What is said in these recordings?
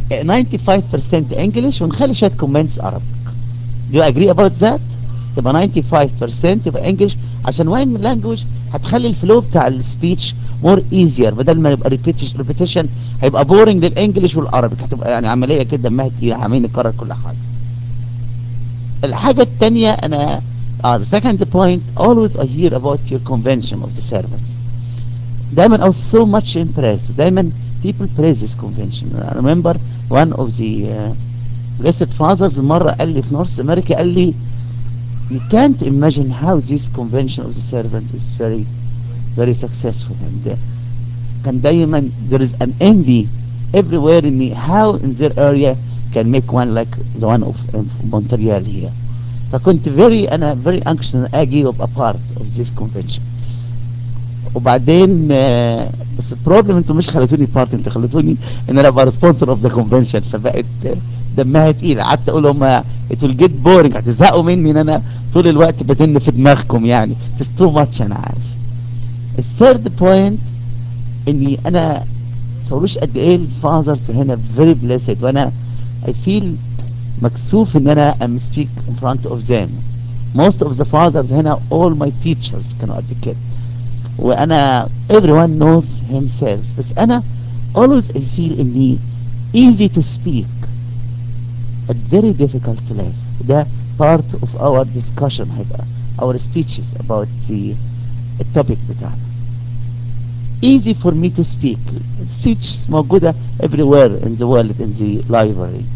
95% English ونخلي شوية comments Arabic do you agree about that يبقى 95% يبقى English عشان وين language هتخلي الفلو بتاع السبيتش more easier بدل ما يبقى repetition, repetition هيبقى boring للانجليش والعربي هتبقى يعني عملية كده دمها تقيلة عمالين نكرر كل حاجة الحاجة التانية انا uh, the second point always I hear about your convention of the servants دايما I was so much impressed دايما people praise this convention I remember one of the uh, blessed fathers مرة قال لي في نورث امريكا قال لي you can't imagine how this convention of the servants is very very successful and uh, كان دايما there is an envy everywhere in the how in their area can make one like the one of, of Montreal here فكنت very انا very anxious ان اجي وابقى part of this convention وبعدين آه بس البروبلم انتوا مش خليتوني بارت انتوا خليتوني ان انا ابقى ريسبونسر اوف ذا كونفنشن فبقت آه دمها تقيل قعدت اقول هم it will get boring هتزهقوا مني ان انا طول الوقت بزن في دماغكم يعني it's too much انا عارف الثيرد بوينت اني انا تصوروش قد ايه الفاذرز هنا very blessed وانا I feel مكسوف ان انا am speak in front of them most of the fathers هنا all my teachers كانوا قد كده وانا everyone knows himself بس انا always I feel اني easy to speak but very difficult to live ده part of our discussion هيبقى our speeches about the topic بتاعنا easy for me to speak speech موجودة everywhere in the world in the library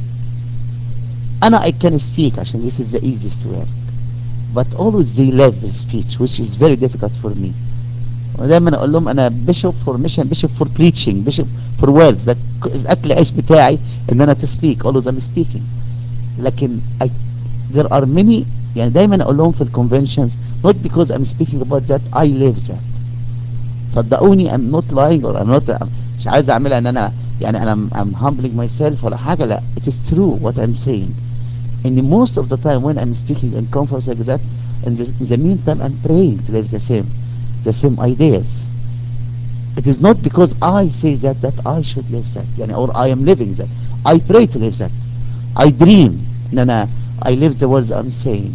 أنا I can speak عشان this is the easiest work but always they love the speech which is very difficult for me ودايما اقول لهم انا bishop for mission bishop for preaching bishop for words ده الاكل عيش بتاعي ان انا to speak always I'm speaking لكن I, there are many يعني دايما اقول لهم في الconventions not because I'm speaking about that I live that صدقوني I'm not lying or I'm not مش عايز اعملها ان انا يعني انا I'm humbling myself ولا حاجة لا it is true what I'm saying and most of the time when I'm speaking in conference like that in the, in the meantime I'm praying to live the same the same ideas it is not because I say that that I should live that يعني or I am living that I pray to live that I dream ان انا I live the words I'm saying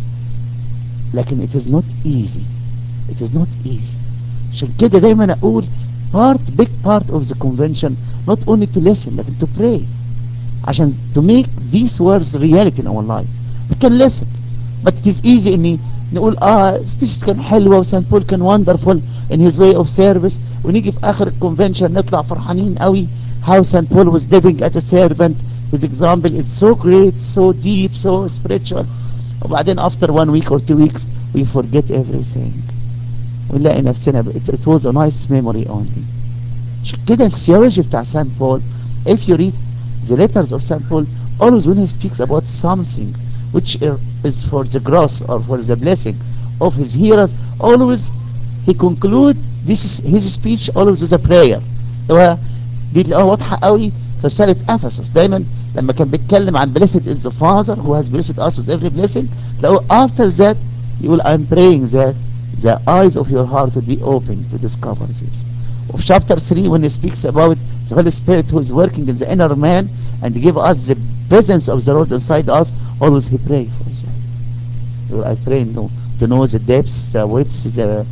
لكن it is not easy it is not easy عشان كده دايما اقول part big part of the convention not only to listen لكن to pray عشان to make these words reality in our life we can listen but it is easy اني نقول اه سبيش كان حلوة وسان بول كان wonderful in his way of service ونيجي في اخر الكونفنشن نطلع فرحانين قوي how St. Paul was living as a servant his example is so great so deep so spiritual وبعدين after one week or two weeks we forget everything ونلاقي نفسنا it, it was a nice memory only عشان كده السيولوجي بتاع St. Paul if you read the letters of St. Paul always when he speaks about something which is for the growth or for the blessing of his hearers always he conclude this is his speech always with a prayer هو دي اللي واضحة قوي في رسالة أفسس دايما لما كان بيتكلم عن blessed is the father who has blessed us with every blessing تلاقوا after that يقول I'm praying that the eyes of your heart will be open to discover this of chapter 3 when he speaks about the Holy Spirit who is working in the inner man and give us the presence of the Lord inside us always he pray for that I pray no, to know the depths the widths the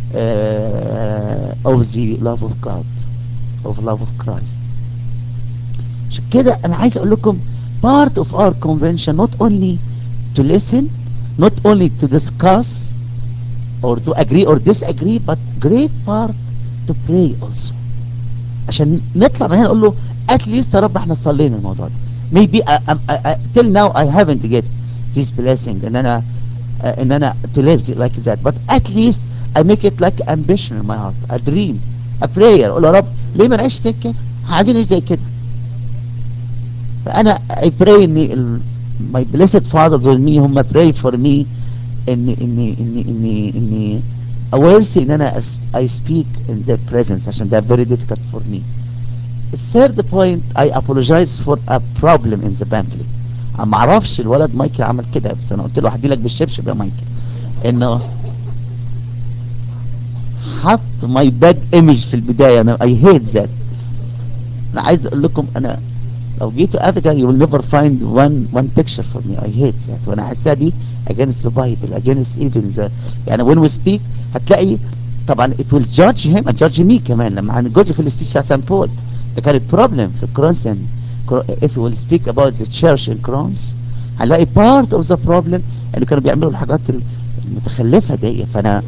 uh, of the love of God of love of Christ عشان كده انا عايز اقول لكم part of our convention not only to listen not only to discuss or to agree or disagree but great part to pray also عشان نطلع من هنا نقول له at least يا رب احنا صلينا الموضوع ده maybe I, I, I, till now I haven't get this blessing ان انا uh, ان انا to live like that but at least I make it like ambition in my heart a dream a prayer اقول يا رب ليه ما نعيش زي كده عايزين نعيش زي كده فانا I pray ان my blessed fathers with me هم pray for me اني اني اني اني اني awareness ان انا I speak in their presence عشان ده very difficult for me The third point I apologize for a problem in the pamphlet ما اعرفش الولد مايكل عمل كده بس انا قلت له هدي لك بالشبشب يا مايكل انه حط ماي باد ايمج في البدايه انا I hate that انا عايز اقول لكم انا لو جيت to Africa you will never find one one picture for me I hate that وانا حاسها دي against the Bible against even the يعني when we speak هتلاقي طبعا it will judge him and judge me كمان لما عن جزء في السبيتش بتاع سان بول ده كان problem في كرونس if we will speak about the church in كرونس هنلاقي part of the problem انه كانوا بيعملوا الحاجات المتخلفة دي فانا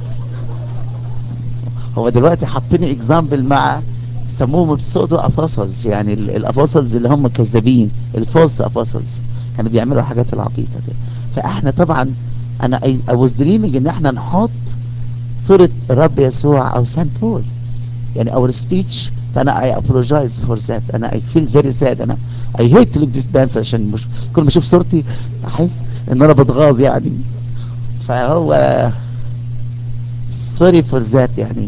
هو دلوقتي حاطين اكزامبل مع سموهم السودو افاسلز يعني الافاسلز اللي هم كذابين الفولس افاسلز كانوا بيعملوا الحاجات العبيطه دي فاحنا طبعا انا I was dreaming ان احنا نحط صورة الرب يسوع او سان بول يعني our speech فانا I apologize for that انا I feel very sad انا I hate to look this bad عشان مش كل ما اشوف صورتي احس ان انا بتغاظ يعني فهو sorry for that يعني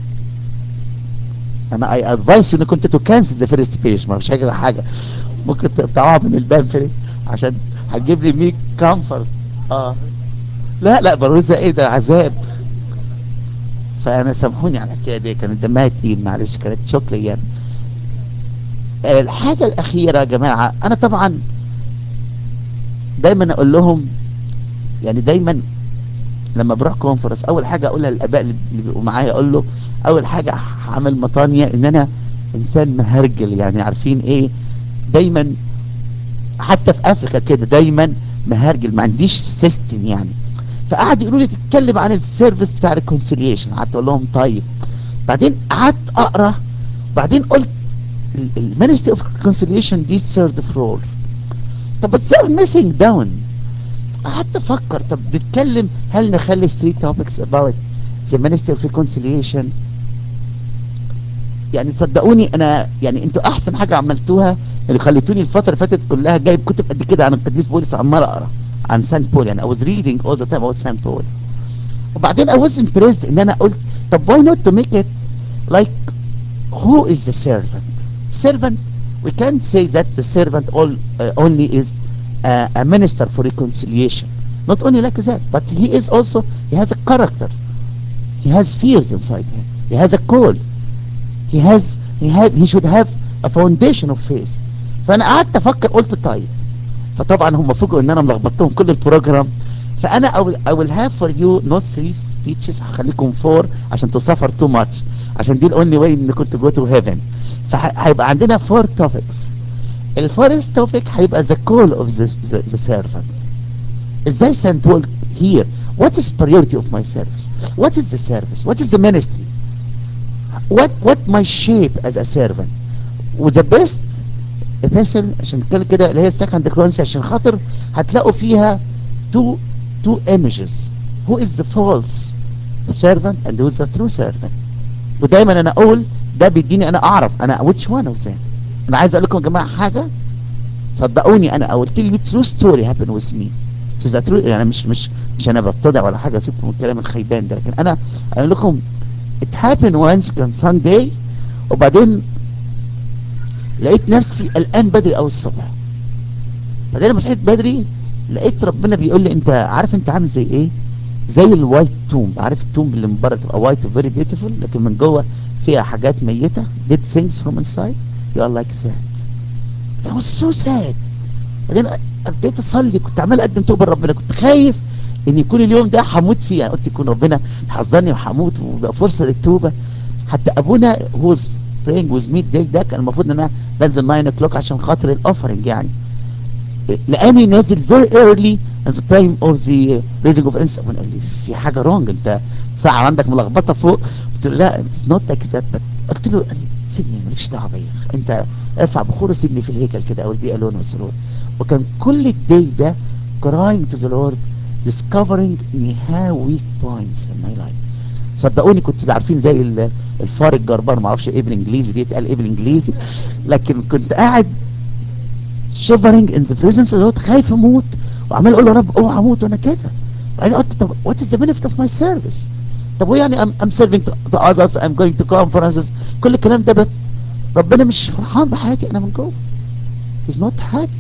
انا اي ادفايس ان كنت تو كانسل ذا فيرست بيج ما فيش حاجه حاجه ممكن تقطعوها من البامفلت عشان هتجيب لي ميك كومفورت اه لا لا بروزة ايه ده عذاب فانا سامحوني على الحكايه دي كانت دمها تقيل معلش كانت شكل يعني الحاجه الاخيره يا جماعه انا طبعا دايما اقول لهم يعني دايما لما بروح كونفرنس اول حاجه اقولها للاباء اللي بيبقوا معايا اقول له اول حاجه هعمل مطانيه ان انا انسان مهرجل يعني عارفين ايه دايما حتى في افريكا كده دايما مهرجل ما عنديش سيستم يعني فقعد يقولوا لي تتكلم عن السيرفيس بتاع الريكونسيليشن قعدت اقول لهم طيب بعدين قعدت اقرا بعدين قلت المينستري اوف ريكونسيليشن دي ثيرد فلور طب بس ميسنج داون قعدت افكر طب نتكلم هل نخلي 3 topics about the minister of reconciliation يعني صدقوني انا يعني انتوا احسن حاجه عملتوها اللي خليتوني الفتره اللي فاتت كلها جايب كتب قد كده عن القديس بولس عمال اقرا عن سان بول يعني I was reading all the time about سان بول وبعدين I was impressed ان انا قلت طب why not to make it like who is the servant servant we can't say that the servant all uh, only is uh, a minister for reconciliation not only like that but he is also he has a character he has fears inside him he has a call he has he had he should have a foundation of faith فانا قعدت افكر قلت طيب فطبعا هم فوجئوا ان انا ملخبطتهم كل البروجرام فانا I will, I will have for you not three speeches هخليكم four عشان تسافر too much عشان دي الاونلي واي انكم to go to heaven فهيبقى عندنا four topics الفورست توبيك هيبقى the call of the, the, the servant ازاي سانت بول here what is priority of my service what is the service what is the ministry what what my shape as a servant وذا best epistle عشان نتكلم كده اللي هي second Corinthians عشان خاطر هتلاقوا فيها two two images who is the false servant and who is the true servant ودايما انا اقول ده بيديني انا اعرف انا which one of them انا عايز اقول لكم يا جماعه حاجه صدقوني انا قلت لي true story happened with me true يعني مش مش مش انا ببتدع ولا حاجه سيبكم من الكلام الخيبان ده لكن انا اقول لكم it happened once كان Sunday وبعدين لقيت نفسي قلقان بدري قوي الصبح بعدين لما صحيت بدري لقيت ربنا بيقول لي انت عارف انت عامل زي ايه زي الوايت توم عارف التوم اللي من بره تبقى وايت فيري بيوتيفول لكن من جوه فيها حاجات ميته dead things from inside you are like sad I was so sad بعدين ابتديت اصلي كنت عمال اقدم توبه لربنا كنت خايف ان يكون اليوم ده هموت فيه يعني قلت يكون ربنا حذرني وهموت وبقى فرصه للتوبه حتى ابونا هو praying with me day ده كان المفروض ان انا بنزل 9 o'clock عشان خاطر الاوفرنج يعني لقاني نازل very early at the time of the raising of incense قال لي في حاجه رونج انت ساعه عندك ملخبطه فوق قلت له لا it's not like that but قلت له سيبني مالكش دعوه بيا انت ارفع بخور وسيبني في الهيكل كده او البيئه لون والسرور وكان كل الداي ده crying to the Lord discovering me have weak points in my life صدقوني كنت عارفين زي الفار الجربان ما اعرفش ايه بالانجليزي دي اتقال ايه بالانجليزي لكن كنت قاعد شيفرنج ان ذا بريزنس اللي هو خايف اموت وعمال اقول له يا رب اوعى اموت وانا كده بعدين قلت طب وات از ذا بنفيت اوف ماي سيرفيس طب ويعني ام ام سيرفينج تو اذرز ام جوينج تو كونفرنسز كل الكلام ده بس ربنا مش فرحان بحياتي انا من جوه هيز نوت هابي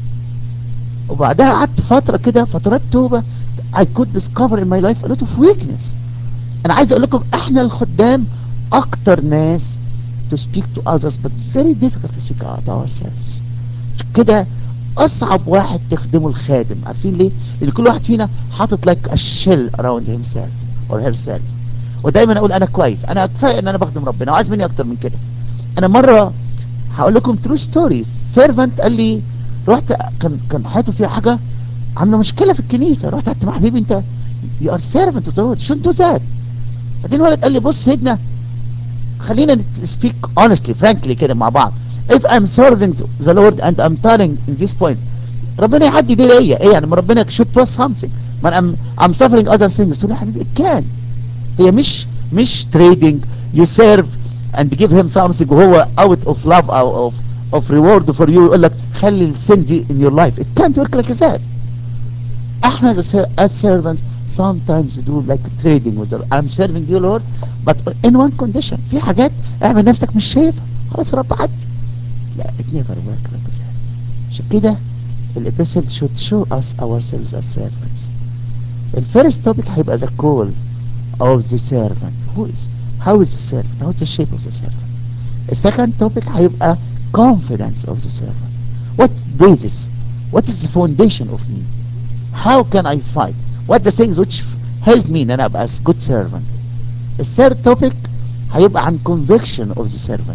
وبعدها قعدت فتره كده فترات توبه I could discover in my life a lot of weakness انا عايز اقول لكم احنا الخدام اكتر ناس to speak to others but very difficult to speak to ourselves كده اصعب واحد تخدمه الخادم عارفين ليه لان كل واحد فينا حاطط لك الشيل اراوند himself or herself ودايما اقول انا كويس انا كفايه ان انا بخدم ربنا وعايز مني اكتر من كده انا مره هقول لكم ترو ستوري سيرفنت قال لي رحت كان كان حياته فيها حاجه عنده مشكله في الكنيسه رحت قعدت مع حبيبي انت يو ار سيرفنت اوف ذا لورد شو انتوا ذات بعدين الولد قال لي بص سيدنا خلينا سبيك honestly frankly كده مع بعض if I'm serving the Lord and I'm turning in this point ربنا يعدي دي ليا ايه يعني ما ربنا should post something ما I'm, I'm suffering other things تقول له يا حبيبي it can هي مش مش trading you serve and give him something وهو out of love او of of reward for you يقول لك خلي السن دي in your life it can't work like that احنا as, as servants sometimes do like trading with the I'm serving you Lord but in one condition في حاجات اعمل نفسك مش شايفها خلاص رب عدي لا it never work like that عشان كده الابيسل should show us ourselves as servants الفيرست topic هيبقى the call of the servant who is how is the servant what's the shape of the servant the second topic هيبقى confidence of the servant what basis what is the foundation of me how can I fight what the things which help me ان انا ابقى as good servant the third topic هيبقى عن conviction of the servant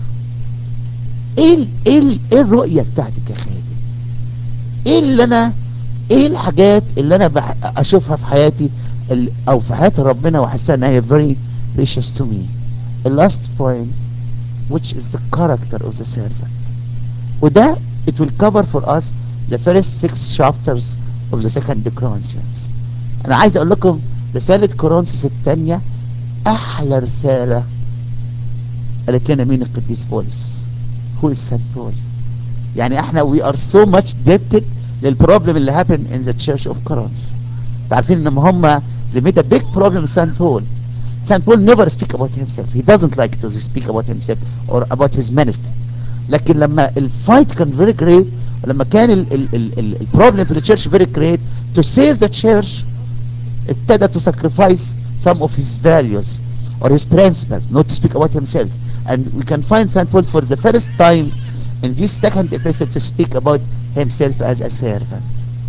ايه ال ايه ال ايه الرؤية بتاعتك يا خالد ايه اللي انا ايه الحاجات اللي انا بح- اشوفها في حياتي ال- او في حياة ربنا واحسها انها هي very precious to me the last point which is the character of the servant وده it will cover for us the first six chapters of the second Corinthians انا عايز اقول لكم رسالة كورنثوس الثانية احلى رسالة قالت لنا مين القديس بولس who is Saint Paul يعني احنا we are so much debted للبروبلم اللي happened in the church of Corinth عارفين ان هم they made a big problem with Saint Paul Saint Paul never speak about himself he doesn't like to speak about himself or about his ministry لكن لما الفايت كان very great ولما كان البروبلم في التشيرش very great to save the church ابتدى to sacrifice some of his values or his principles not to speak about himself and we can find St. Paul for the first time in this second epistle to speak about himself as a servant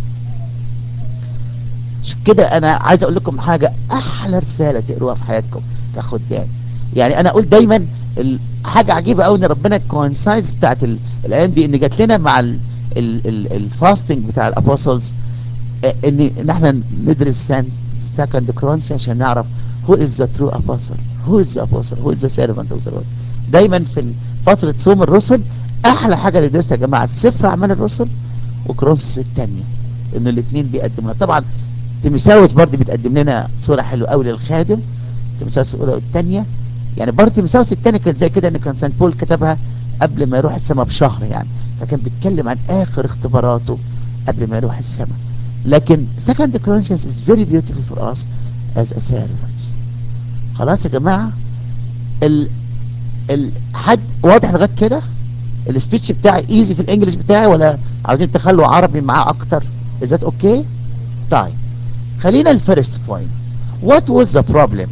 عشان كده انا عايز اقول لكم حاجة احلى رسالة تقروها في حياتكم كخدام يعني انا اقول دايما ال- حاجة عجيبة قوي ان ربنا الكونسايز بتاعت ال- الايام دي ان جات لنا مع الفاستنج بتاع الابوستلز ان ان احنا ندرس سكند كرونس عشان نعرف who is the true apostle who is the apostle who is the servant of the Lord دايما في فترة صوم الرسل احلى حاجة ندرسها يا جماعة سفر اعمال الرسل وكرونسوس الثانية ان الاثنين بيقدموا لنا طبعا تيمساوس برضه بتقدم لنا صورة حلوة قوي للخادم تيمساوس الاولى والثانية يعني برضه تيمساوس الثانية كانت زي كده ان كان سان بول كتبها قبل ما يروح السماء بشهر يعني فكان بيتكلم عن اخر اختباراته قبل ما يروح السماء لكن second Corinthians is very beautiful for us as a servant خلاص يا جماعة ال ال حد واضح لغايه كده السبيتش بتاعي ايزي في الانجليش بتاعي ولا عاوزين تخلوا عربي معاه اكتر is that اوكي طيب خلينا الفيرست بوينت what was the problem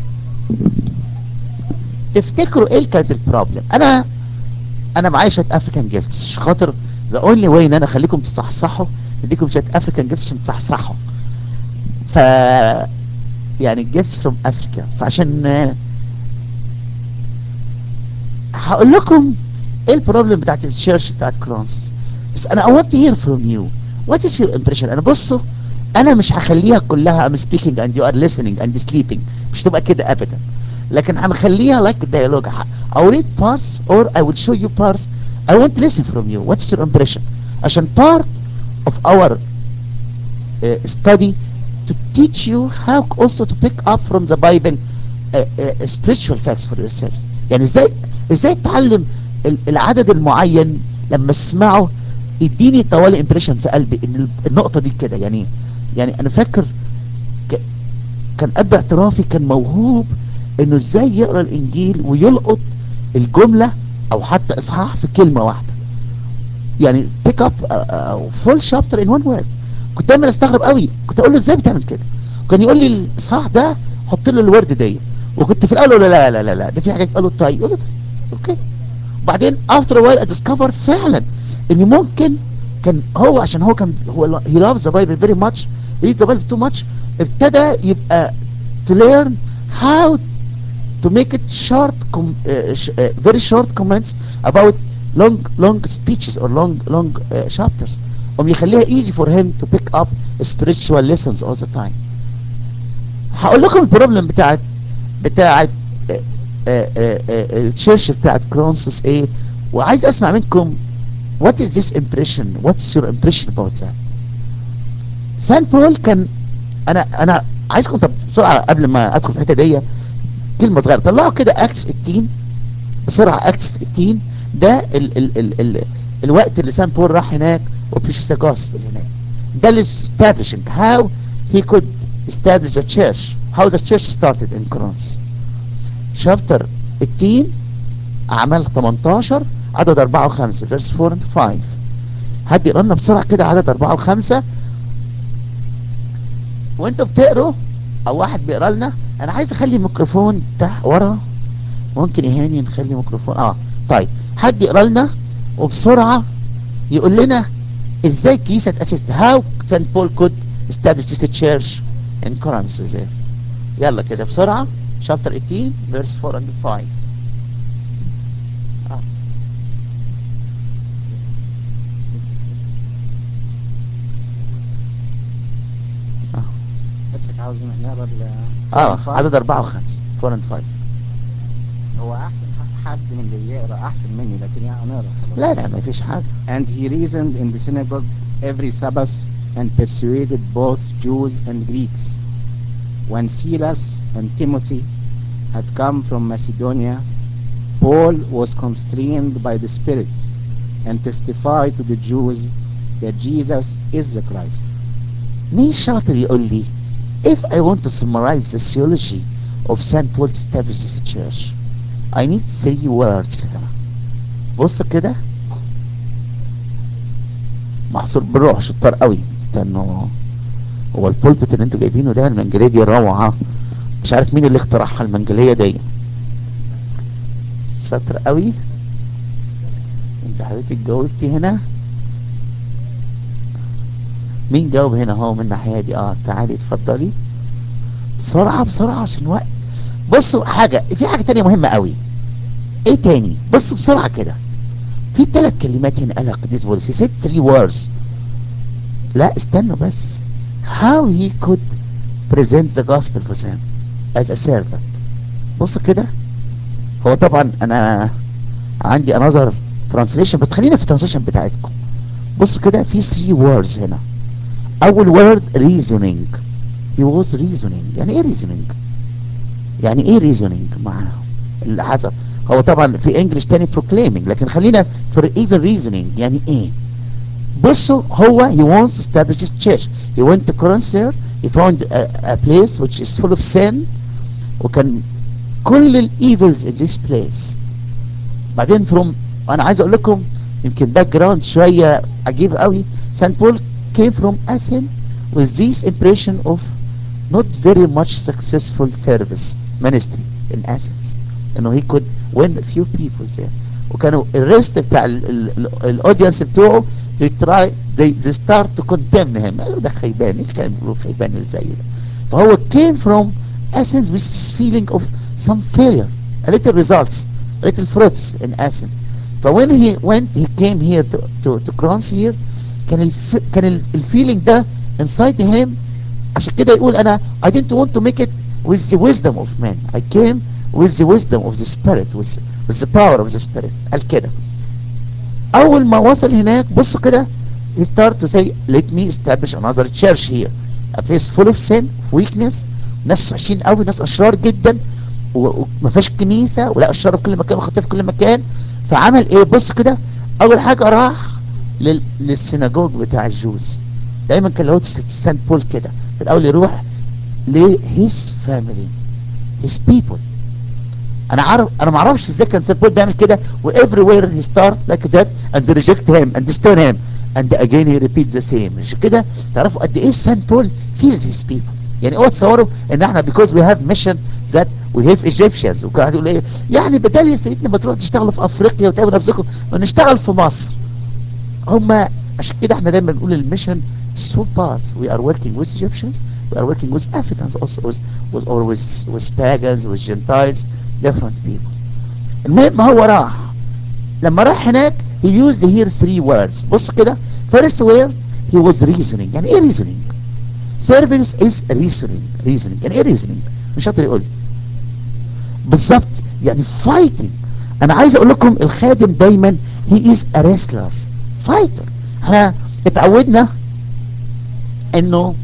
تفتكروا ايه كانت البروبلم انا انا معايا شويه افريكان جيفتس مش خاطر ذا اونلي واي ان انا اخليكم تصحصحوا اديكم شويه افريكان جيفتس عشان تصحصحوا ف يعني جيفتس فروم افريكا فعشان آه، هقول لكم ايه البروبلم بتاعت الشيرش بتاعت كرونسوس بس انا I want to hear from you what is your impression انا بصوا انا مش هخليها كلها I'm speaking and you are listening and sleeping مش تبقى كده ابدا لكن هنخليها like dialogue I will read parts or I will show you parts I want to listen from you what's your impression عشان part of our uh, study to teach you how also to pick up from the Bible uh, uh, spiritual facts for yourself يعني ازاي ازاي تتعلم ال- العدد المعين لما اسمعه يديني طوالي امبريشن في قلبي ان ال- النقطة دي كده يعني يعني انا فاكر ك- كان اب اعترافي كان موهوب انه ازاي يقرا الانجيل ويلقط الجملة او حتى اصحاح في كلمة واحدة يعني بيك اب فول شابتر ان وان وورد كنت دايما استغرب قوي كنت اقول له ازاي بتعمل كده وكان يقول لي الاصحاح ده حط له الورد دي وكنت في الاول اقول له لا لا لا لا ده في حاجات قالوا طيب يقول له طيب اوكي وبعدين افتر وايل اديسكفر فعلا ان ممكن كان هو عشان هو كان هو he loves the Bible very much he reads the Bible too much ابتدى يبقى to learn how to make it short com, uh, sh, uh, very short comments about long long speeches or long long uh, chapters قوم يخليها easy for him to pick up spiritual lessons all the time هقول لكم البروبلم بتاعت بتاعت التشيرش بتاعت كرونسوس ايه وعايز اسمع منكم what is this impression what's your impression about that سان بول كان انا انا عايزكم طب بسرعه قبل ما ادخل في الحته دي كلمه صغيره طلعوا كده اكس 18 بسرعه اكس 18 ده ال ال ال ال الوقت اللي سان بول راح هناك وبريش ذا جوسبل هناك ده اللي establishing how he could establish the church how the church started in Corinthians chapter 18 اعمال 18 عدد 4 و5 verse 4 and 5 حد يقرا لنا بسرعه كده عدد 4 و5 وانتوا بتقروا او واحد بيقرا لنا انا عايز اخلي الميكروفون تحت ورا ممكن يهاني نخلي ميكروفون اه طيب حد يقرا لنا وبسرعه يقول لنا ازاي الكنيسه اتاسست how St. Paul could establish this church in Corinth ازاي يلا كده بسرعه chapter 18 verse 4 and 5 آه. بس عاوز نقرا ال اه الفايل. عدد 4 و5 4 and 5 هو احسن ح- حد من اللي يقرا احسن مني لكن يعني نقرا لا لا ما فيش حاجه And he reasoned in the synagogue every Sabbath and persuaded both Jews and Greeks. When Silas and Timothy had come from Macedonia, Paul was constrained by the Spirit and testified to the Jews that Jesus is the Christ. مين شاطر يقول لي if I want to summarize the theology of St. Paul to establish this church I need three words هنا بص كده محصور بالروح شطار قوي استنوا هو البولبت اللي انتوا جايبينه ده المنجليه دي روعه مش عارف مين اللي اخترعها المنجليه دي شاطر قوي انت حضرتك جاوبتي هنا مين جاوب هنا هو من الناحيه دي اه تعالي اتفضلي بسرعه بسرعه عشان وقت بصوا حاجه في حاجه تانية مهمه قوي ايه تاني بص بسرعه كده في ثلاث كلمات هنا قالها قديس بولس he said three words لا استنوا بس how he could present the gospel for them as a servant بص كده هو طبعا انا عندي another translation بس خلينا في الترانسليشن بتاعتكم بص كده في 3 words هنا اول word reasoning he was reasoning يعني ايه reasoning يعني ايه reasoning معاهم اللي حصل هو طبعا في انجلش تاني proclaiming لكن خلينا for even reasoning يعني ايه بصوا هو he wants to establish his church he went to Corinth there he found a, a place which is full of sin وكان كل ال evils in this place بعدين from انا عايز اقول لكم يمكن باك جراوند شويه عجيب قوي سان بول came from Athens with this impression of not very much successful service ministry in Athens انه he could win a few people there وكانوا الريست بتاع الاودينس بتوعه they try they, they start to condemn him قالوا ده خيبان ايه الكلام بيقولوا خيبان اللي زيه ده فهو came from Athens with this feeling of some failure a little results a little fruits in Athens ف when he went he came here to to to Crons here كان الف... كان ال- الفيلينج ده inside him عشان كده يقول انا I didn't want to make it with the wisdom of man I came with the wisdom of the spirit with, with the power of the spirit قال كده اول ما وصل هناك بص كده he start to say let me establish another church here a place full of sin of weakness ناس وحشين قوي ناس اشرار جدا و- وما فيهاش كنيسه ولا اشرار في كل مكان وخطيه في كل مكان فعمل ايه بص كده اول حاجه راح لل... للسيناجوج بتاع الجوز دايما كان له سانت بول كده في الاول يروح ل his family his people انا عارف انا ما اعرفش ازاي كان سانت بول بيعمل كده و everywhere he start like that and they reject him and stone him and again he repeats the same مش كده تعرفوا قد ايه سانت بول feels his people يعني اوعوا تصوروا ان احنا because we have mission that we have Egyptians وكان يقول ايه يعني بدل يا سيدنا ما تروح تشتغلوا في افريقيا وتعملوا نفسكم ما نشتغل في مصر هم عشان كده احنا دايما بنقول الميشن two parts we are working with Egyptians we are working with Africans also with, with or with, with pagans with Gentiles different people المهم هو راح لما راح هناك he used here three words بص كده first word he was reasoning يعني ايه reasoning service is reasoning reasoning يعني ايه reasoning مش شاطر يقول بالظبط يعني fighting انا عايز اقول لكم الخادم دايما he is a wrestler fighter احنا اتعودنا انه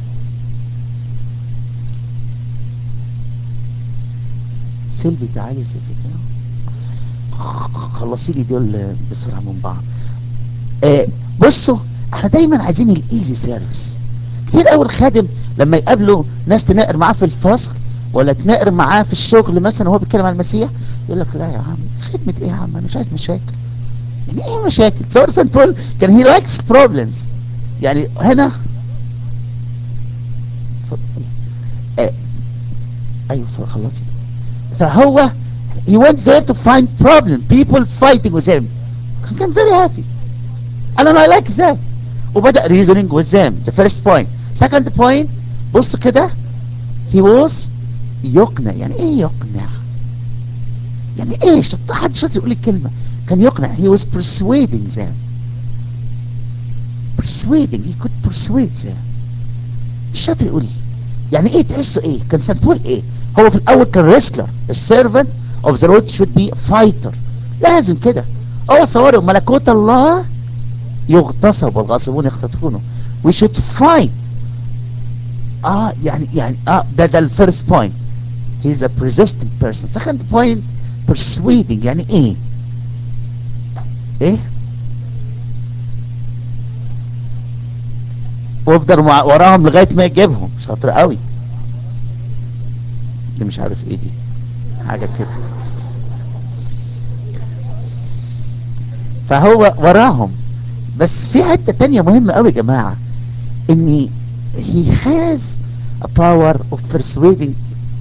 سيلفي تعالي سيلفي كده خلصي لي دول بسرعه من بعض آه بصوا احنا دايما عايزين الايزي سيرفيس كتير قوي الخادم لما يقابله ناس تناقر معاه في الفصل ولا تناقر معاه في الشغل مثلا وهو بيتكلم عن المسيح يقول لك لا يا عم خدمه ايه يا عم انا مش عايز مشاكل يعني ايه مشاكل تصور سان بول كان هي لايكس بروبلمز يعني هنا آه. ايوه خلصت فهو he went there to find problem people fighting with him كان very happy and I like that وبدأ reasoning with them the first point second point بص كده he was يقنع يعني ايه يقنع يعني ايه شط... حد شاطر يقول لي الكلمة كان يقنع he was persuading them persuading he could persuade them الشاطر يقول لي يعني ايه تحسه ايه كان سنتول ايه هو في الاول كان ريسلر السيرفنت of the road should be fighter لازم كده هو تصوروا ملكوت الله يغتصب والغاصبون يختطفونه we should fight اه يعني يعني اه ده ده الفيرست بوينت he's a persistent person second point persuading يعني ايه ايه وافضل وراهم لغايه ما يجيبهم شاطر قوي دي مش عارف ايه دي حاجه كده فهو وراهم بس في حته تانية مهمه قوي يا جماعه ان he has a power of persuading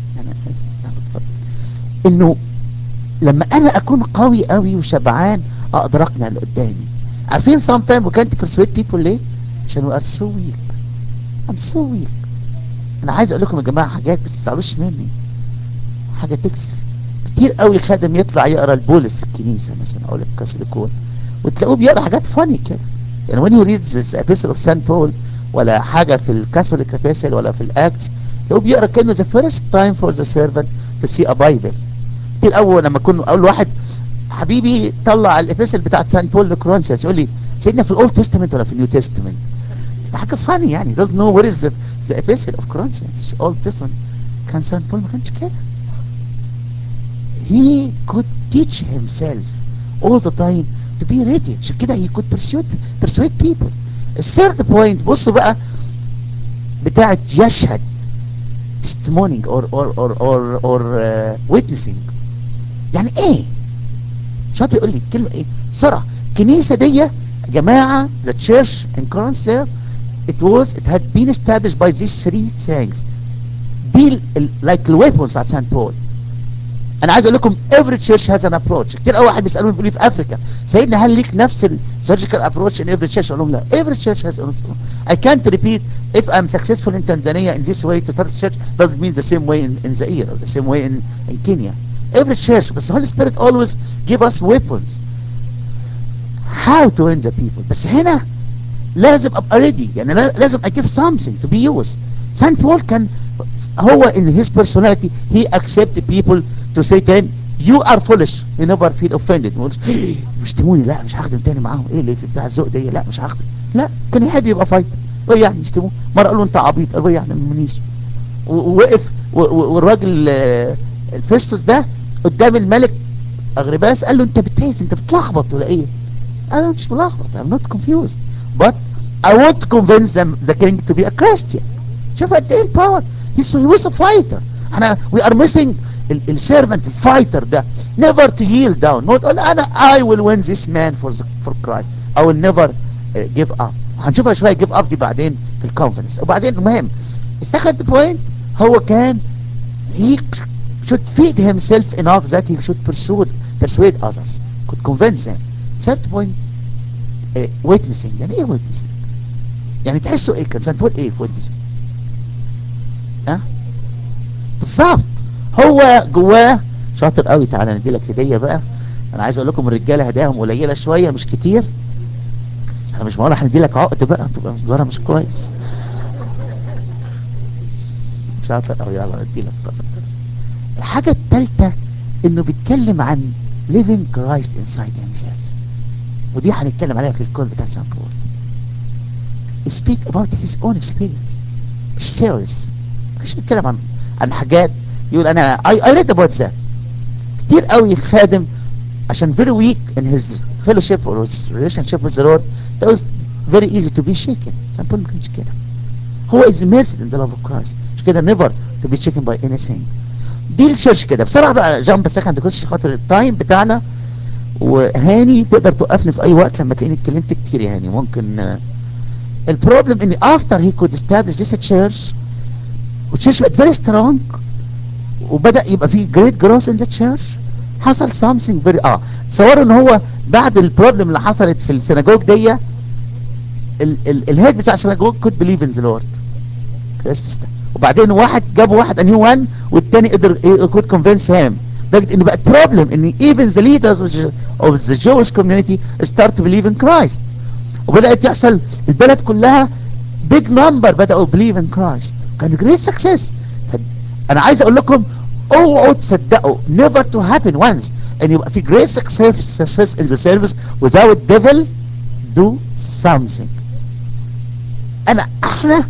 انه لما انا اكون قوي قوي وشبعان اقدر اقنع اللي قدامي عارفين sometimes we can't persuade people ليه عشان we are so weak I'm so weak انا عايز اقول لكم يا جماعه حاجات بس ما تزعلوش مني حاجه تكسف كتير قوي خادم يطلع يقرا البولس في الكنيسه مثلا او الكاثوليكون وتلاقوه بيقرا حاجات فاني كده يعني when he reads this epistle of St. Paul ولا حاجه في الكاثوليك epistle ولا في الاكتس تلاقوه بيقرا كانه the first time for the servant to see a Bible كتير اول لما كنا اقول واحد حبيبي طلع الابيسل بتاعت سان بول لكرونسيس يقول لي سيدنا في الاولد تestament ولا في النيو تestament حاجه فاني يعني doesn't know what is the, the epistle of Corinthians old testament كان سان بول ما كانش كده he could teach himself all the time to be ready عشان كده he could persuade persuade people الثيرد بوينت بص بقى بتاعت يشهد testimony or or or or, or uh, witnessing يعني ايه شاطر يقول لي الكلمه ايه بسرعه الكنيسه دي يا جماعه the church in Corinth there it was it had been established by these three things دي like الويبونز بتاعت سان بول انا عايز اقول لكم every church has an approach كتير قوي واحد بيسالوني بيقول لي في افريكا سيدنا هل ليك نفس السيرجيكال ابروتش in every church اقول لهم لا every church has its own I can't repeat if I'm successful in Tanzania in this way to start a church doesn't mean the same way in, in Zaire or the same way in, in Kenya every church but the Holy Spirit always give us weapons how to win the people بس هنا لازم ابقى ready يعني لازم I give something to be used Saint Paul كان هو in his personality he accepted people to say to him you are foolish he never feel offended ما يقولش يشتموني لا مش هخدم تاني معاهم ايه اللي في بتاع الذوق دي لا مش هخدم لا كان يحب يبقى فايتر ايه يعني يشتموه مره قال له انت عبيط قال له يعني ما منيش ووقف والراجل الفيستوس ده قدام الملك اغرباس قال له انت بتهز انت بتلخبط ولا ايه قال له مش بلخبط I'm not confused but I want to convince them the king to be a Christian شوف قد ايه الباور he was a fighter احنا we are missing السيرفنت الفايتر ده never to yield down not تقول انا I will win this man for the, for Christ I will never uh, give up هنشوفها شويه give up دي بعدين في الكونفرنس وبعدين المهم السكند بوينت هو كان he should feed himself enough that he should persuade persuade others could convince them third point ويتنسنج يعني ايه ويتنسنج يعني تحسوا ايه كان سنت بول ايه في ويتنسنج ها بالظبط هو جواه شاطر قوي تعالى ندي لك هديه بقى انا عايز اقول لكم الرجاله هداهم قليله شويه مش كتير انا مش معقول هندي لك عقد بقى تبقى مصدرها مش كويس شاطر قوي يلا ندي لك طبعا الحاجه الثالثه انه بيتكلم عن living Christ inside himself ودي هنتكلم عليها في الكول بتاع سان بول speak about his own experience مش serious مش بيتكلم عن عن حاجات يقول انا I, I read about that كتير قوي خادم عشان very weak in his fellowship or his relationship with the Lord that was very easy to be shaken سان بول ما كانش كده هو is immersed in the love of Christ مش كده never to be shaken by anything دي الشرش كده بصراحة بقى جامب سكند كويس خاطر التايم بتاعنا وهاني تقدر توقفني في اي وقت لما تلاقيني اتكلمت كتير يا هاني ممكن البروبلم ان after he could establish this church والchurch بقت very strong وبدأ يبقى فيه great growth in the church حصل something very اه تصوروا ان هو بعد البروبلم اللي حصلت في السيناجوج دي الهيد بتاع السيناجوج could believe in the Lord كريسمس ده وبعدين واحد جاب واحد a new one والتاني قدر could convince him لدرجة ان بقت problem ان even the leaders of the Jewish community start to believe in Christ وبدأت يحصل البلد كلها big number بدأوا believe in Christ كان great success انا عايز اقول لكم اوعوا تصدقوا never to happen once ان يبقى في great success, success in the service without devil do something انا احنا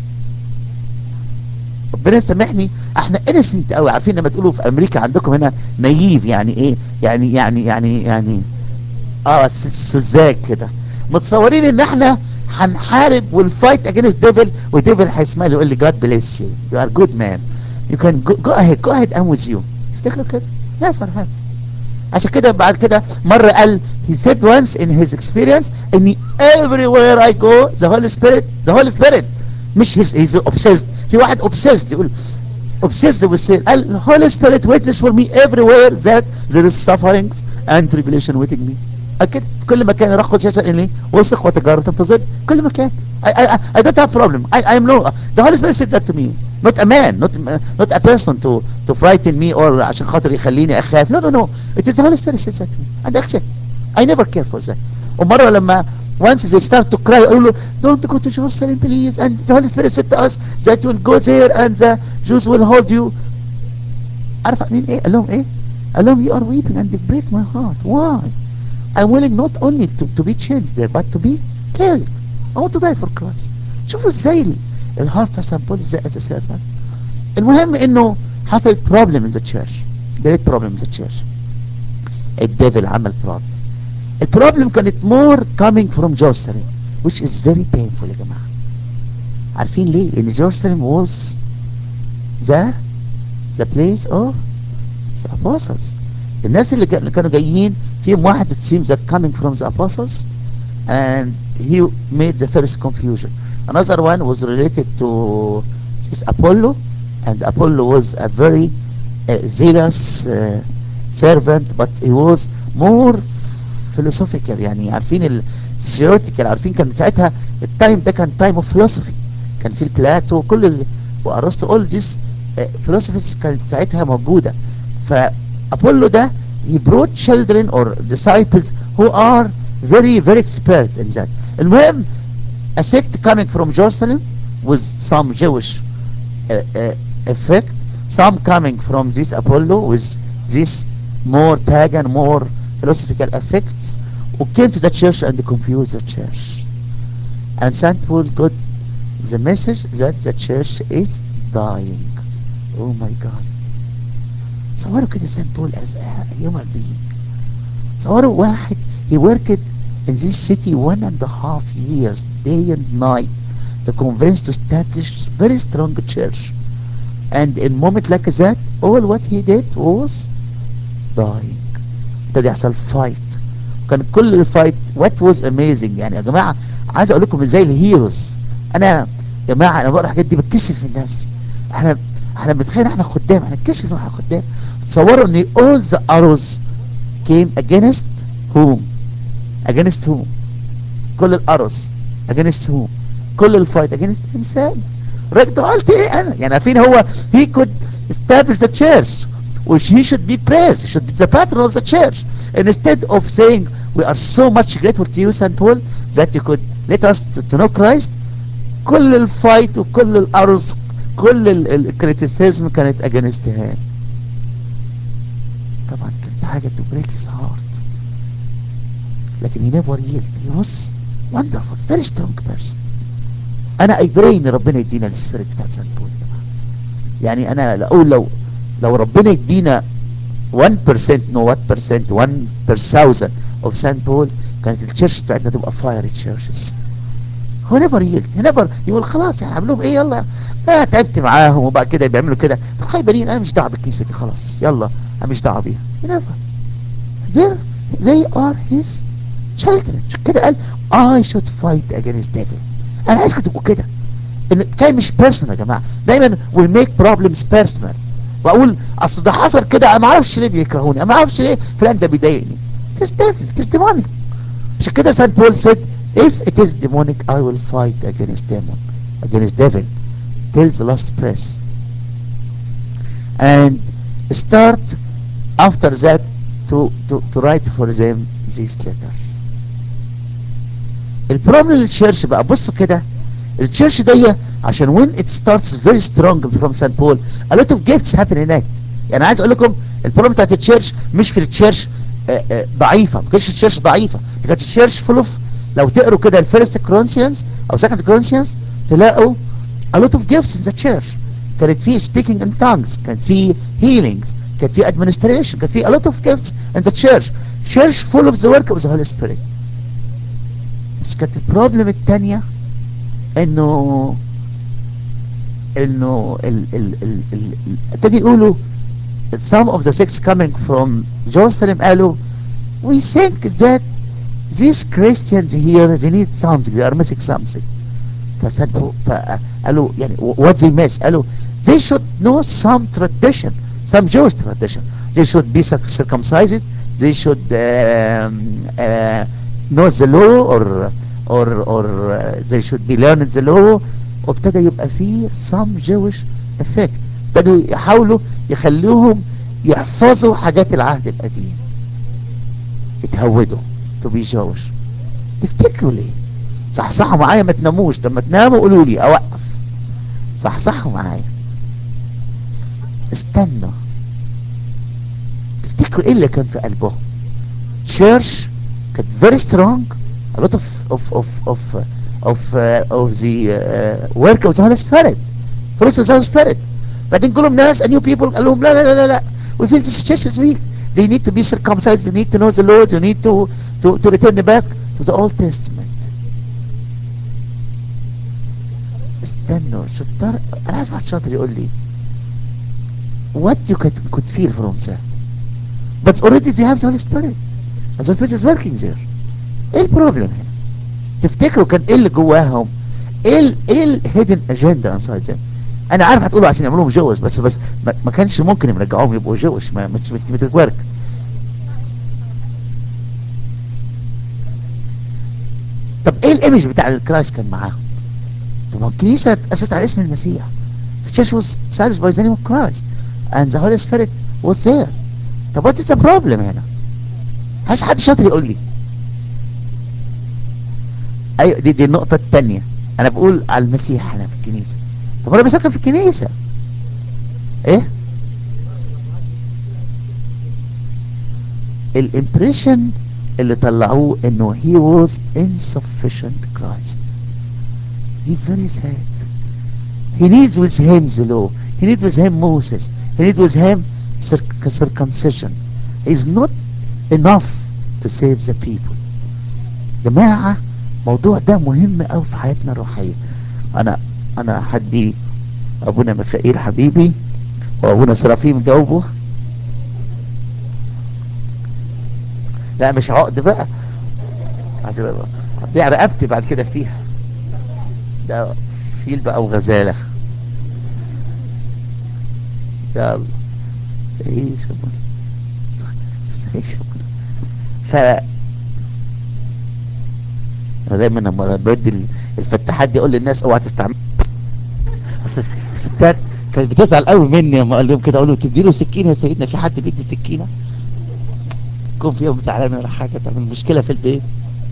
ربنا يسامحني احنا انسنت قوي عارفين لما تقولوا في امريكا عندكم هنا نايف يعني ايه يعني يعني يعني يعني اه سذاج كده متصورين ان احنا هنحارب والفايت اجينست ديفل وديفل هيسمع لي يقول لي جاد بليس يو يو ار جود مان يو كان جو اهيد جو اهيد ام ويز يو تفتكروا كده لا فرحان عشان كده بعد كده مرة قال he said once in his experience ان everywhere I go the Holy Spirit the Holy Spirit مش he's, he's obsessed في واحد obsessed يقول obsessed with sin قال Holy Spirit witness for me everywhere that there is sufferings and tribulation waiting me أكيد كل مكان يروح خد شاشة إلي وثق وتجارب تنتظر كل مكان I, I, I don't have problem I, I am no the Holy Spirit said that to me not a man not not a person to to frighten me or عشان خاطر يخليني أخاف no no no it is the Holy Spirit said that to me and accept I never care for that ومرة لما once they start to cry يقولوا don't go to Jerusalem please and the Holy Spirit said to us that you will go there and the Jews will hold you عارف عاملين ايه قال لهم ايه قال لهم you are weeping and they break my heart why I'm willing not only to, to be changed there but to be killed I want to die for Christ شوفوا ازاي الهارت بتاع سان بول ازاي as a servant المهم انه حصلت problem in the church great problem in the church الديفل عمل problem البروبلم كانت more coming from Jerusalem which is very painful يا جماعة عارفين ليه لان Jerusalem was the the place of the apostles الناس اللي كانوا جايين فيهم واحد it seems that coming from the apostles and he made the first confusion another one was related to this Apollo and Apollo was a very uh, zealous uh, servant but he was more philosophical يعني عارفين الثيوريتيكال عارفين كان ساعتها التايم ده كان تايم اوف فيلوسفي كان في بلاتو كل وارسطو اول ذيس فيلوسفيز كانت ساعتها موجوده فابولو ده he brought children or disciples who are very very expert in that المهم a sect coming from Jerusalem with some Jewish uh, uh, effect some coming from this Apollo with this more pagan more philosophical effects who came to the church and confused the church and St. Paul got the message that the church is dying oh my god صوروا كده St. Paul as a human being صوروا واحد he worked in this city one and a half years day and night to convince to establish very strong church and in moment like that all what he did was dying ابتدى يحصل فايت كان كل الفايت وات واز اميزنج يعني يا جماعه عايز اقول لكم ازاي الهيروز انا يا جماعه انا بقرا الحاجات دي بتكسف من نفسي احنا احنا بنتخيل احنا خدام احنا بنتكسف احنا خدام تصوروا ان all the arrows came against whom against whom كل الارس against whom كل الفايت against himself راجل طب قلت ايه انا يعني عارفين هو he could establish the church which he should be praised he should be the patron of the church and instead of saying we are so much grateful to you St. Paul that you could let us to, to know Christ كل الفايت وكل الارز كل الكريتيسيزم كانت against him طبعا كانت حاجة to break his heart لكن he never yielded he was wonderful very strong person انا I pray ان ربنا يدينا السبيريت بتاع سان بول يعني انا اقول لو لو ربنا يدينا 1% no what percent 1 per thousand of سان بول كانت التشيرش بتاعتنا تبقى fiery churches هو نيفر يلد نيفر يقول خلاص يعني عملوهم ايه يلا اه تعبت معاهم وبعد كده بيعملوا كده طب خايبين انا مش دعوه بالكنيسه دي خلاص يلا انا مش دعوه بيها نيفر they they are his children كده قال I should fight against devil انا عايزكم تبقوا كده ان كان مش بيرسونال يا جماعه دايما we make problems personal واقول اصل ده حصل كده انا ما اعرفش ليه بيكرهوني انا ما اعرفش ليه فلان ده بيضايقني it is devil it is demonic عشان كده سان بول said if it is demonic I will fight against demon against devil till the last breath and start after that to, to, to write for them this letter البروبلم للتشيرش بقى بصوا كده التشيرش دي عشان when it starts very strong from St. Paul a lot of gifts happen in it يعني عايز اقول لكم البروبلم بتاعت التشيرش مش في التشيرش ضعيفة ما كانتش التشيرش ضعيفة كانت التشيرش فول اوف لو تقروا كده الفيرست كورنثيانز او سكند كورنثيانز تلاقوا a lot of gifts in the church كانت في speaking in tongues كانت في healings كانت في administration كانت في a lot of gifts in the church church full of the work of the Holy Spirit بس كانت البروبلم التانية انه انه ال ال ال ال ابتدي يقولوا some of the sects coming from Jerusalem قالوا we think that these Christians here they need something they are missing something فصدقوا فقالوا يعني what they miss قالوا they should know some tradition some Jewish tradition they should be circumcised they should um, uh, know the law or or or uh, they should be learning the law وابتدى يبقى فيه some Jewish effect ابتدوا يحاولوا يخلوهم يحفظوا حاجات العهد القديم يتهودوا to be Jewish تفتكروا ليه صحصحوا معايا ما تناموش لما تناموا قولوا لي اوقف صحصحوا معايا استنوا تفتكروا ايه اللي كان في قلبهم church كانت very strong a lot of of of of of uh, of the uh, work of the Holy Spirit fruits of the Holy Spirit بعدين جولهم ناس a new people قال لهم لا لا لا لا لا we feel this church is weak they need to be circumcised they need to know the Lord they need to to to return back to the Old Testament استنوا شطار انا عايز واحد شاطر يقول لي what you could, could feel from that but already they have the Holy Spirit and the Spirit is working there ايه البروبلم هنا تفتكروا كان ايه اللي جواهم ايه ال ايه الهيدن اجندا انسايد ذم انا عارف هتقولوا عشان يعملوهم جوز بس بس ما, ما كانش ممكن يرجعوهم يبقوا جوش ما مش بتتورك طب ايه الايمج بتاع الكرايست كان معاهم طب الكنيسة اتأسست على اسم المسيح the church was established by the name of Christ and the Holy Spirit was there طب what is the problem هنا عايز حد شاطر يقول لي ايوه دي دي النقطة التانية انا بقول على المسيح هنا في الكنيسة طب انا بسكن في الكنيسة ايه الامبريشن اللي طلعوه انه he was insufficient Christ دي very sad he needs with him the law he needs with him Moses he needs with him circumcision is not enough to save the people جماعة الموضوع ده مهم قوي في حياتنا الروحية انا انا حدي ابونا ميخائيل حبيبي وابونا سرافيم جاوبه لا مش عقد بقى عايز هتضيع رقبتي بعد كده فيها ده فيل بقى وغزالة يلا ايه شباب ايه شباب ف انا دايما لما بدي ال- الفتحات دي اقول للناس اوعى تستعمل اصل الستات كانت بتزعل قوي مني لما اقول لهم كده اقول له تدي له سكينه يا سيدنا في حد بيدي سكينه يكون فيهم زعلان ولا حاجه تعمل مشكله في البيت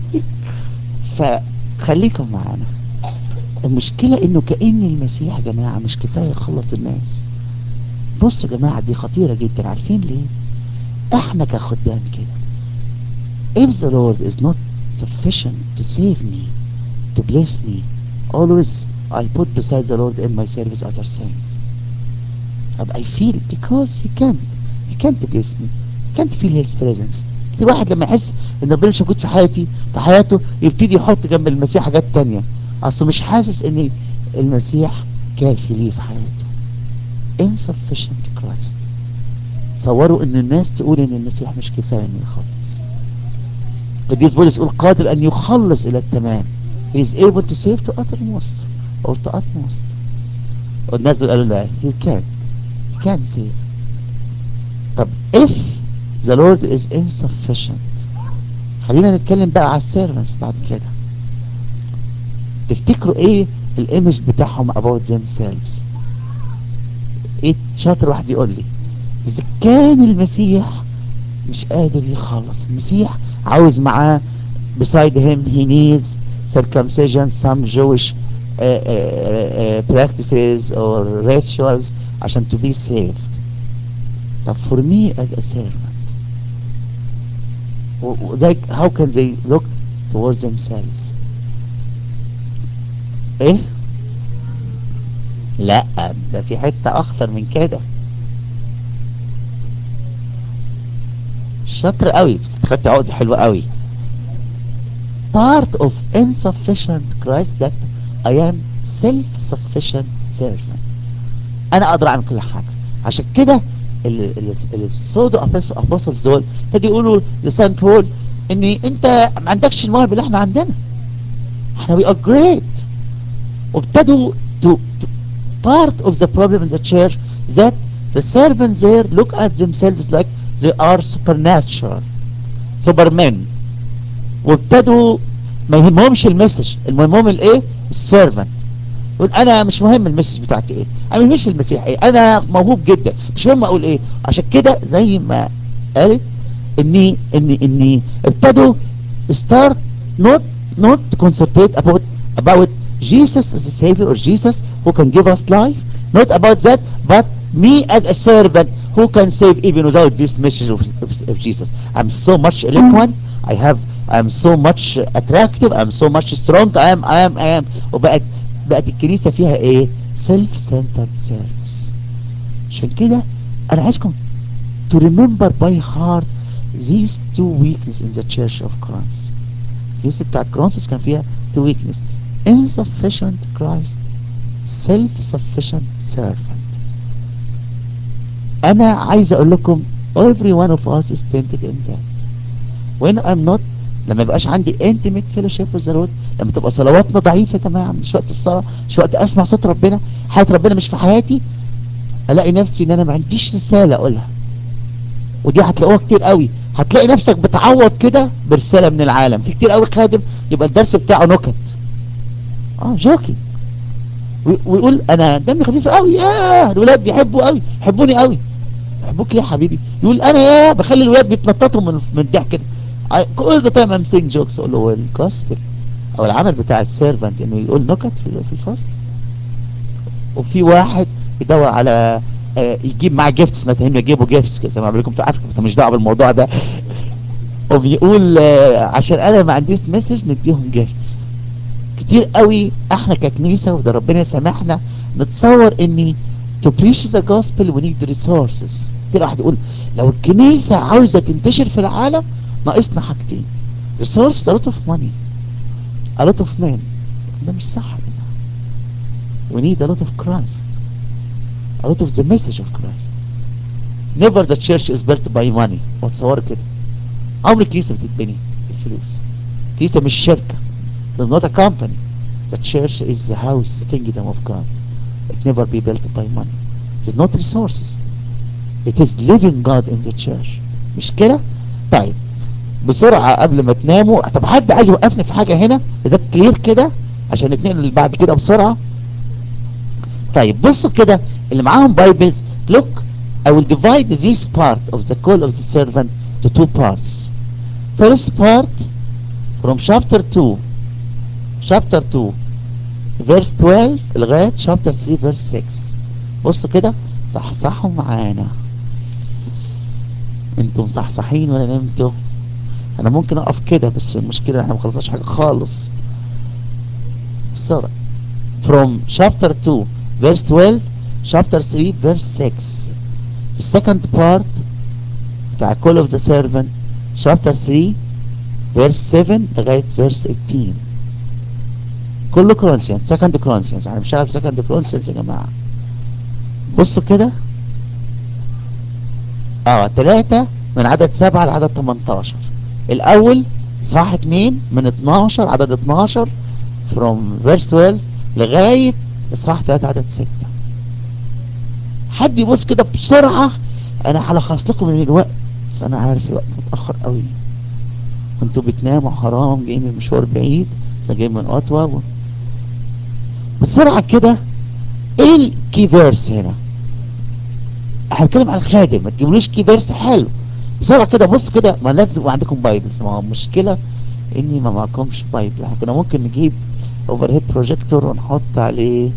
فخليكم معانا المشكله انه كأن المسيح يا جماعه مش كفايه يخلص الناس بصوا يا جماعه دي خطيره جدا عارفين ليه احنا كخدام كده if the Lord is not sufficient to save me to bless me always I put beside the Lord in my service other things but I feel because he can't he can't bless me he can't feel his presence كتير واحد لما يحس ان ربنا مش موجود في حياتي في حياته يبتدي يحط جنب المسيح حاجات تانية اصله مش حاسس ان المسيح كافي ليه في حياته insufficient Christ تصوروا ان الناس تقول ان المسيح مش كفاية انه يخلص قديس بولس يقول قادر ان يخلص الى التمام he is able to save to uttermost or to utmost والناس دول قالوا لا he can't he can't save طب if the Lord is insufficient خلينا نتكلم بقى على السيرفنس بعد كده تفتكروا ايه الايمج بتاعهم about themselves ايه شاطر واحد يقول لي اذا كان المسيح مش قادر يخلص المسيح عاوز معاه beside him he needs circumcision some Jewish uh, uh, uh, practices or rituals عشان to be saved طب for me as a servant و- و- like how can they look towards themselves ايه لا ده في حتة اخطر من كده شاطر قوي بس خدت عقد حلوة قوي part of insufficient Christ that I am self-sufficient servant انا اقدر اعمل كل حاجة عشان كده السودو ابوستلز دول ابتدوا يقولوا لسان بول ان انت ما عندكش المواهب اللي احنا عندنا احنا we are great وابتدوا to, to part of the problem in the church that the servants there look at themselves like they are supernatural supermen وابتدوا ما يهمهمش المسج المهم الايه السيرفنت يقول انا مش مهم المسج بتاعتي ايه انا مش المسيح ايه انا موهوب جدا مش مهم اقول ايه عشان كده زي ما قالت اني اني اني ابتدوا start not not to concentrate about about Jesus as a savior or Jesus who can give us life not about that but me as a servant who can save even without this message of, of, of Jesus I'm so much eloquent I have I'm so much attractive I'm so much strong I am I am I am وبقت بقت الكنيسة فيها ايه self centered service عشان كده انا عايزكم to remember by heart these two weaknesses in the church of Christ الكنيسة بتاعت كرونسوس كان فيها two weakness insufficient Christ self-sufficient servant انا عايز اقول لكم every one of us is tempted in that when I'm not لما يبقاش عندي intimate fellowship with the Lord لما تبقى صلواتنا ضعيفة يا جماعة مش وقت الصلاة مش وقت اسمع صوت ربنا حياة ربنا مش في حياتي الاقي نفسي ان انا ما عنديش رسالة اقولها ودي هتلاقوها كتير قوي هتلاقي نفسك بتعوض كده برسالة من العالم في كتير قوي خادم يبقى الدرس بتاعه نكت اه جوكي ويقول انا دمي خفيف قوي ياه الولاد بيحبوا قوي يحبوني قوي يحبوك ليه يا حبيبي يقول انا يا بخلي الولاد بيتنططوا من من الضحك كده كل ده تايم ام سينج جوكس اقول له هو الجوسبل او العمل بتاع السيرفنت انه يقول نكت في في الفصل وفي واحد يدور على آه يجيب معاه جيفتس مثلا هم يجيبوا جيفتس كده زي ما بقول لكم عارف بس مش دعوه بالموضوع ده وبيقول آه عشان انا ما عنديش مسج نديهم جيفتس كتير قوي احنا ككنيسه وده ربنا يسامحنا نتصور اني to preach the gospel we need resources كتير واحد يقول لو الكنيسه عاوزه تنتشر في العالم ناقصنا حاجتين resources a lot of money a lot of men ده مش صح يا جماعه we need a lot of Christ a lot of the message of Christ never the church is built by money وتصور كده عمر الكنيسة بتتبني الفلوس الكنيسة مش شركة it's not a company the church is the house the kingdom of God it never be built by money it is not resources it is living God in the church مش كده طيب بسرعة قبل ما تناموا طب حد عايز يوقفني في حاجة هنا اذا كلير كده عشان نتنقل اللي بعد كده بسرعة طيب بصوا كده اللي معاهم بايبلز look I will divide this part of the call of the servant to two parts first part from chapter 2 chapter 2 verse 12 لغاية chapter 3 verse 6 بصوا كده صحصحوا معانا انتم صحصحين ولا نمتوا انا ممكن اقف كده بس المشكلة احنا مخلصناش حاجة خالص بسرعة from chapter 2 verse 12 chapter 3 verse 6 the second part بتاع call of the servant chapter 3 verse 7 لغاية verse 18 كله كرونسيان second كرونسيانز احنا بنشتغل في second كرونسيانز يا جماعة بصوا كده اه تلاتة من عدد سبعة لعدد 18 الاول صح اتنين من 12 عدد 12 from verse 12 لغاية اصحاح 3 عدد 6 حد يبص كده بسرعة انا هلخص لكم من الوقت بس انا عارف الوقت متأخر قوي كنتوا بتناموا حرام جايين من مشوار بعيد بس جاي من اوتوا و... بسرعة كده ايه الكي فيرس هنا احنا بنتكلم عن الخادم ما تجيبوليش كي فيرس حلو بسرعة كده بص كده ما لازم يبقى عندكم بايبلز ما هو مشكلة اني ما معكمش بايبل احنا كنا ممكن نجيب اوفر هيد بروجيكتور ونحط عليه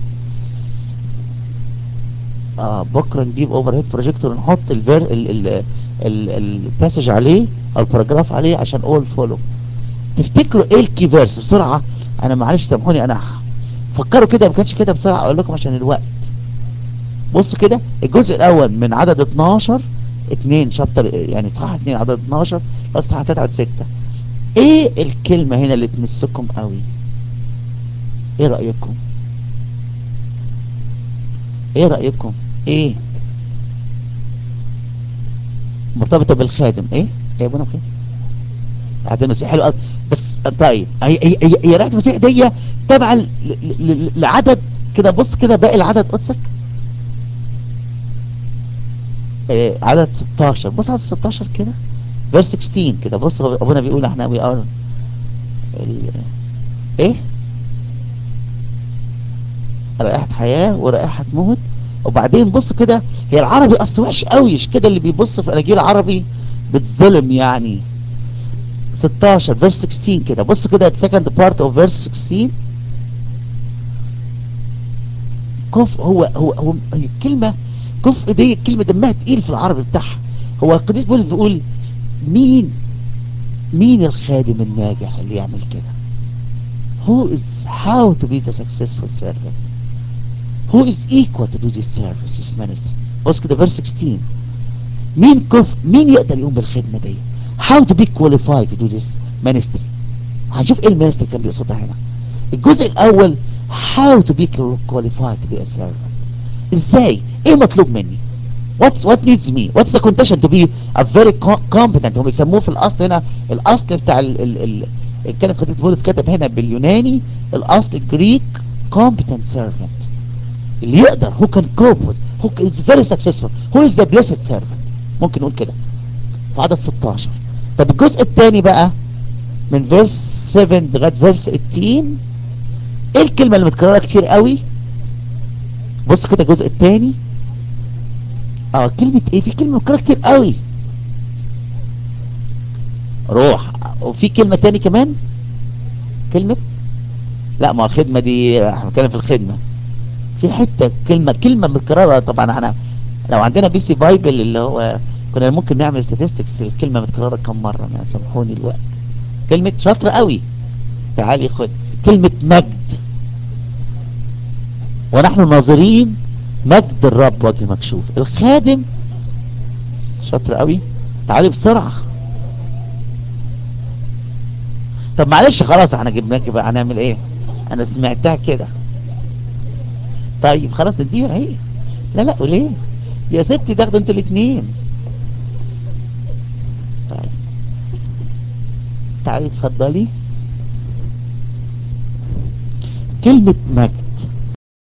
اه بكره نجيب اوفر هيد بروجيكتور ونحط الفير ال ال ال الباسج عليه او الباراجراف عليه عشان اول فولو تفتكروا ايه الكي فيرس بسرعه انا معلش سامحوني انا فكروا كده ما كانش كده بسرعه اقول لكم عشان الوقت بصوا كده الجزء الاول من عدد 12 2 شابتر يعني صح 2 عدد 12 بس صح 3 عدد 6 ايه الكلمه هنا اللي تمسكم قوي ايه رايكم ايه رأيكم ايه مرتبطة بالخادم ايه ايه ابونا فين عدد المسيح حلو قوي بس طيب هي هي هي, هي ريحة المسيح دي تبع ل- ل- ل- لعدد كده بص كده باقي العدد قدسك إيه عدد 16 بص عدد 16 كده فيرس 16 كده بص ابونا بيقول احنا وي ار ايه رائحة حياة ورائحة موت وبعدين بص كده هي العربي اصل وحش قوي مش كده اللي بيبص في اناجيل عربي بتظلم يعني 16 فيرس 16 كده بص كده second part of verse 16 كف هو هو هو هي الكلمة كف دي الكلمة دمها تقيل في العربي بتاعها هو القديس بولس بيقول مين مين الخادم الناجح اللي يعمل كده who is how to be the successful servant who is equal to do this service this ministry بص كده verse 16 مين كف مين يقدر يقوم بالخدمة دي how to be qualified to do this ministry هنشوف ايه المينستري كان بيقصدها هنا الجزء الاول how to be qualified to be a servant ازاي ايه مطلوب مني what's what needs me what's the condition to be a very co- competent هم يسموه في الاصل هنا الاصل بتاع ال ال ال كانت خديت بولس كتب هنا باليوناني الاصل جريك competent servant اللي يقدر who can cope with who is very successful who is the blessed servant ممكن نقول كده في عدد 16 طب الجزء الثاني بقى من فيرس 7 لغايه فيرس 18 ايه الكلمه اللي متكرره كتير قوي بص كده الجزء الثاني اه كلمه ايه في كلمه متكرره كتير قوي روح وفي كلمه تاني كمان كلمه لا ما الخدمه دي احنا بنتكلم في الخدمه في حته كلمه كلمه متكرره طبعا انا لو عندنا بي سي بايبل اللي هو كنا ممكن نعمل statistics الكلمه متكرره كم مره يعني سامحوني الوقت كلمه شاطره قوي تعالي خد كلمه مجد ونحن ناظرين مجد الرب وجه مكشوف الخادم شاطر قوي تعالي بسرعه طب معلش خلاص احنا جبناك بقى هنعمل ايه انا سمعتها كده طيب خلاص اديها اهي لا لا وليه يا ستي تاخدوا انتوا الاثنين طيب تعالي اتفضلي كلمة مجد